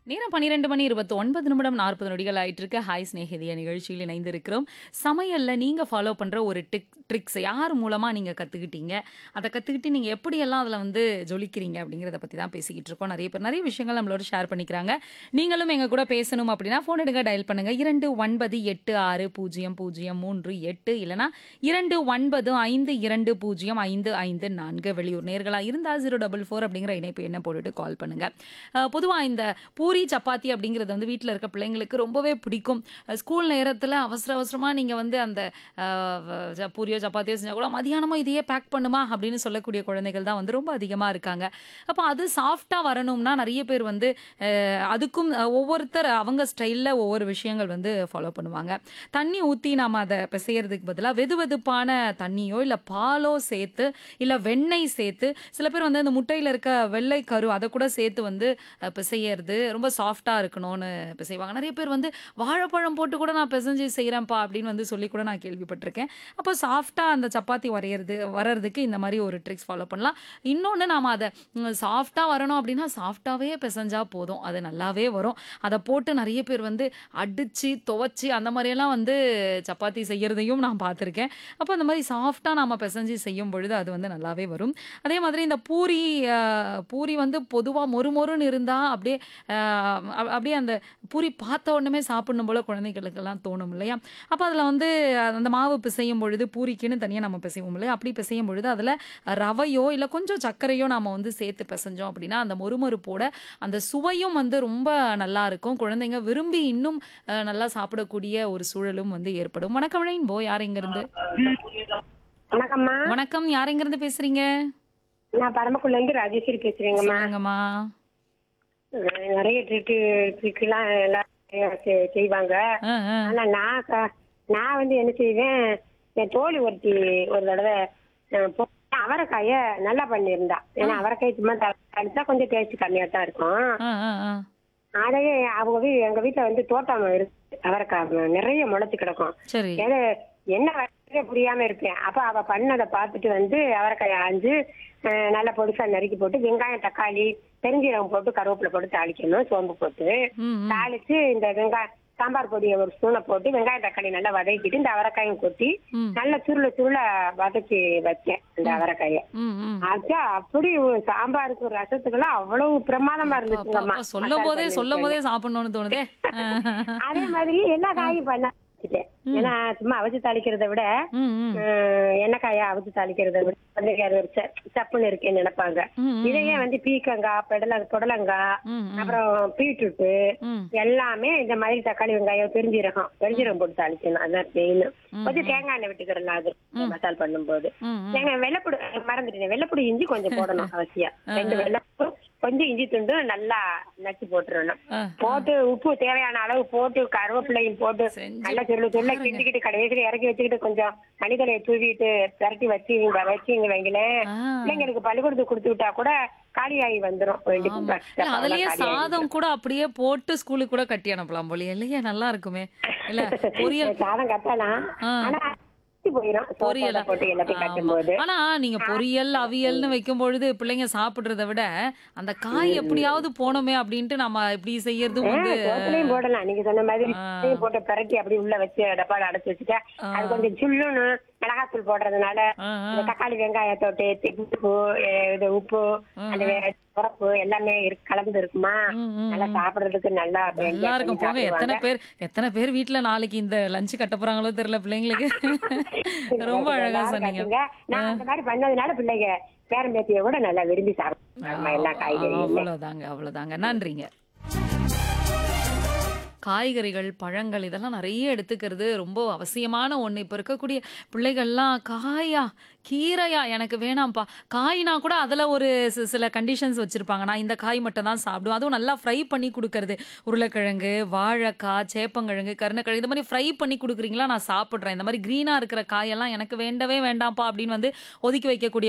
நேரம் 12 மணி 29 நிமிடம் 40 நொடிகள் ஆயிட்டு இருக்கு. ஹாய் சிநேகிதிய நிகழ்ச்சியில் இணைந்திருக்கிறோம். சமையல்ல நீங்க ஃபாலோ பண்ற ஒரு டிக் ட்ரிக்ஸ் யார் மூலமா நீங்க கத்துக்கிட்டீங்க? அத கத்துக்கிட்டு நீங்க எப்படியெல்லாம் அதுல வந்து ஜொலிக்கிறீங்க? அப்படிங்கிறத பத்தி தான் பேசிக்கிட்டு இருக்கோம். நெறைய பேர் நெறைய விஷயங்கள் நம்மளோட ஷேர் பண்ணிக்கிறாங்க. நீங்களும் எங்க கூட பேசணும் அப்படின்னா ஃபோன் எடுங்க டயல் பண்ணுங்க. 29860038 இல்லனா 2952055554 வெளியூர் நேர்களா இருந்தா 044 அப்படிங்கிற இணைப்பு எண்ண போட்டுட்டு கால் பண்ணுங்க. அ பொதுவா இந்த பூரி, சப்பாத்தி அப்படிங்கிறது வந்து வீட்ல இருக்க பிள்ளைங்களுக்கு ரொம்பவே பிடிக்கும். அ ஸ்கூல் நேரத்துல அவசர அவசரமா நீங்க வந்து அந்த அ வ ச பூரியோ, சப்பாத்தியோ செஞ்சா கூட மதியானமா இதையே பேக் பண்ணுமா அப்படின்னு சொல்லக்கூடிய குழந்தைகள் தான் வந்து ரொம்ப அதிகமா இருக்காங்க. அப்ப அது சாஃப்ட்டா வரணும்னா நெறைய பேர் வந்து அ அதுக்கும் அ ஒவ்வொருத்தர் அவங்க ஸ்டைல்ல ஒவ்வொரு விஷயங்கள் வந்து ஃபாலோ பண்ணுவாங்க. தண்ணி ஊத்தி நாம அத பிசையறதுக்கு பதிலா வெதுவெதுப்பான தண்ணியோ, இல்ல பாலோ சேர்த்து, இல்ல வெண்ணெய் சேர்த்து சில பேர் வந்து அந்த முட்டையில இருக்க வெள்ளை கரு அத கூட சேர்த்து வந்து அ பிசையறது ரொம்ப சாஃப்ட்டா இருக்கணும்னு பிசைவாங்க. நெறைய பேர் வந்து வாழைப்பழம் போட்டு கூட நான் பிசைஞ்சு செய்றேன்ப்பா அப்படின்னு வந்து சொல்லி கூட நான் கேள்விப்பட்டிருக்கேன். அப்போ சாஃப்ட்டா அந்த சப்பாத்தி வரையறது வரதுக்கு இந்த மாரி ஒரு ட்ரிக்ஸ் ஃபாலோ பண்ணலாம். இன்னொன்னு நாம அத ம் சாஃப்ட்டா வரணும் அப்படின்னா சாஃப்ட்டாவே பிசைஞ்சா போதும். அது நல்லாவே வரும். அத போட்டு நெறைய பேர் வந்து அடிச்சு, துவச்சு அந்த மாரியெல்லாம் வந்து சப்பாத்தி செய்யறதையும் நான் பார்த்துருக்கேன். அப்ப அந்த மாரி சாஃப்ட்டா நாம பிசைஞ்சு செய்யும் பொழுது அது வந்து நல்லாவே வரும். அதே மாதிரி இந்த பூரி அ பூரி வந்து பொதுவா மொறுமொறுன்னு இருந்தா அப்படியே அ அப்படியே அந்த பூரி பார்த்த உடனமே சாப்பிடணும் போல குழந்தைகளுக்கெல்லாம் தோணும் இல்லையா? அப்ப அதுல வந்து அந்த மாவு பிசையும் பொழுது பூரிக்குன்னு தனியா நம்ம பிசைவோம் இல்லையா? அப்படி பிசையும் பொழுது அதுல ரவையோ, இல்ல கொஞ்சம் சர்க்கரையோ நாம வந்து சேர்த்து பிசைஞ்சோம் அப்படின்னா, அந்த மொறுமொறுப்போட அந்த சுவையும் வந்து ரொம்ப நல்லாருக்கும். குழந்தைங்க விரும்பி இன்னும் அ நல்லா சாப்பிடக்கூடிய ஒரு சூழலும் வந்து ஏற்படும். வணக்கம் ரெயின்போ யார் எங்கிருந்து? வணக்கம்மா வணக்கம் யார் எங்கிருந்து பேசுறீங்க? நான் பரமக்குடில இருந்து ராஜேஸ்வரி பேசுறேங்கம்மா சொல்லுங்கம்மா. அஹ் நிறைய ட்ரிக்கு ட்ரிக்லாம் எல்லாம் செ- செய்வாங்க அ, அ. ஆனா நான் க- நான் வந்து என்ன செய்வேன் என் தோழி ஒருத்தி ஒரு தடவை அஹ், போ- அவரைக்காய நல்லா பண்ணியிருந்தா ஏன்னா அவரைக்காய் சும்மா தடுத்தா கொஞ்சம் டேஸ்ட் கம்மியா தான் இருக்கும் அ, அ, அ. அதையே அவங்க வீ எங்க வீட்டுல வந்து தோட்டம் இருக்கு அவரைக்காய் நிறைய முளைச்சு கிடக்கும் சரி. ஏதோ என்ன வரைய புரியாம இருப்பேன் அப்ப அவ பண்ணதை பார்த்துட்டு வந்து அவரைக்காய் ஆஞ்சு அஹ், நல்லா பொடிசா நறுக்கி போட்டு வெங்காயம் தக்காளி பெருஞ்சீரகம் போட்டு கருவேப்பிலை போட்டு தாளிக்கணும் சோம்பு போட்டு ம், ம். தாளிச்சு இந்த வெங்காயம் சாம்பார் பொடியை ஒரு ஸ்பூனை போட்டு வெங்காயம் தக்காளி நல்லா வதக்கிட்டு இந்த அவரைக்காயும் கொட்டி ம். நல்லா சுருள சுருள வதக்கி வச்சேன் இந்த அவரைக்காய ம், ம். ஆச்சா அப்படி ஒரு சாம்பாருக்கு ரசத்துக்கெல்லாம் அவ்வளவு பிரமாதமா இருந்துச்சுங்கம்மா அப்பா, சொல்லும் போதே சொல்லும் போதே சாப்பிடணும்னு தோணுதே அதே மாதிரி எல்லா காயும் பண்ண வச்சுட்டேன் ஏன்னா சும்மா அவிச்சு தாளிக்கிறத விட ம், ம். அஹ், எண்ணெய்க்காய அவிச்சு தாளிக்கிறத விட வந்து அது ஒரு ச- சப்புன்னு இருக்கேன்னு நினைப்பாங்க ம், ம். இதையே வந்து பீக்கங்காய் பெடல புடலங்காய் ம், ம். அப்புறம் பீட்ரூட்டு ம். எல்லாமே இந்த மாதிரி தக்காளி வெங்காயம் பெருஞ்சீரகம் பெருஞ்சீரகம் போட்டு தாளிக்கணும் அதான் மெயின் கொஞ்சம் தேங்காய் எண்ணெய் விட்டுக்கிறலாம் அது மசால் பண்ணும்போது ம், ம். தேங்காய் வெள்ளைப்பூடு மறந்துட்டேன் வெள்ளைப்பூடி இஞ்சி கொஞ்சம் போடணும் அவசியம் ரெண்டு வெள்ளைப்பூ கொஞ்சம் இஞ்சி துண்டு நல்லா நச்சு போட்டுறணும் ஆ, போட்டு உப்பு தேவையான அளவு போட்டு கருவேப்பிலையும் போட்டு செஞ்சு நல்லா சொல்லு சொல்ல கிண்டிக்கிட்டு கடைசியில் இறக்கி வச்சுக்கிட்டு கொஞ்சம் மணிக்கலையை தூவிட்டு பிரட்டி வச்சு இங்க வச்சுங்க வைங்களேன் ஆ. பிள்ளைங்களுக்கு பள்ளிக்கூடத்துக்கு கொடுத்து விட்டா கூட காலியாகி வந்துரும் ரெண்டு ஆமா. பஸ் இல்ல, டப்பாலாம் அதுலயே காலியாகி சாதம் கூட அப்படியே போட்டு ஸ்கூலுக்கு கூட கட்டி அனுப்பலாம் போலயே இல்லையா நல்லா இருக்குமே இல்ல பொரியல் சாதம் கட்டலாம் ஆ. ஆனா அரிசி போயிடும் பொரியல் சோத்தோட போட்டு எல்லாத்தையும் ஆமா. கட்டும்போது ஆனா நீங்க பொரியல் அவியல்னு வைக்கும் பொழுது பிள்ளைங்க சாப்பிடுறத விட அந்த காய் எப்படியாவது போனோமே அப்படின்ட்டு நம்ம இப்படி செய்யறதும் வந்து சோத்துலயும் போடலாம் நீங்க சொன்ன மாதிரி ஆ. சோத்துலயும் போட்டு பிரட்டி அப்படி உள்ள வச்சு டப்பால அடைச்சு வச்சுட்டா அது கொஞ்சம் சுள்ளுன்னு மிளகாத்தூள் போடுறதுனால ஆ, ஆ. இந்த தக்காளி வெங்காயத்தோட்டு உப்பு அஹ் இது உப்பு அந்த வே- உரப்பு எல்லாமே இருக்கு- கலந்து இருக்குமா ம், ம், நல்லா சாப்பிடுறதுக்கு நல்லா நல்லா இருக்கும் போங்க எத்தனை பேர் எத்தனை பேர் வீட்ல நாளைக்கு இந்த லஞ்ச் கட்ட போறாங்களோ தெரியல பிள்ளைங்களுக்கு ரொம்ப அழகா சொன்னீங்க நான் அந்த மாதிரி பண்ணதுனால பிள்ளைங்க பேரன் பேத்திய கூட நல்லா விரும்பி சாப்பிடுவாங்க எல்லா காய்கறியும் அவ்வளவுதாங்க அவ்வளவுதாங்க நன்றிங்க காய்கறிகள் பழங்கள் இதெல்லாம் நிறைய எடுத்துக்கிறது ரொம்ப அவசியமான ஒண்ணு இப்ப இருக்கக்கூடிய பிள்ளைகள்லாம் காயா கீரையா எனக்கு வேணாம்ப்பா காய்னா கூட அதுல ஒரு சி- சில கண்டிஷன்ஸ் வச்சிருப்பாங்க நான் இந்த காய் மட்டும் தான் சாப்பிடுவேன் அதுவும் நல்லா ஃப்ரை பண்ணி கொடுக்கறது உருளைக்கிழங்கு வாழைக்காய் சேப்பங்கிழங்கு கருணக்கிழங்கு இந்த மாதிரி ஃப்ரை பண்ணி கொடுக்குறீங்களா நான் சாப்பிட்றேன் இந்த மாதிரி க்ரீனா இருக்கிற காயெல்லாம் எனக்கு வேண்டவே வேண்டாம்ப்பா அப்படின்னு வந்து ஒதுக்கி வைக்கக்கூடிய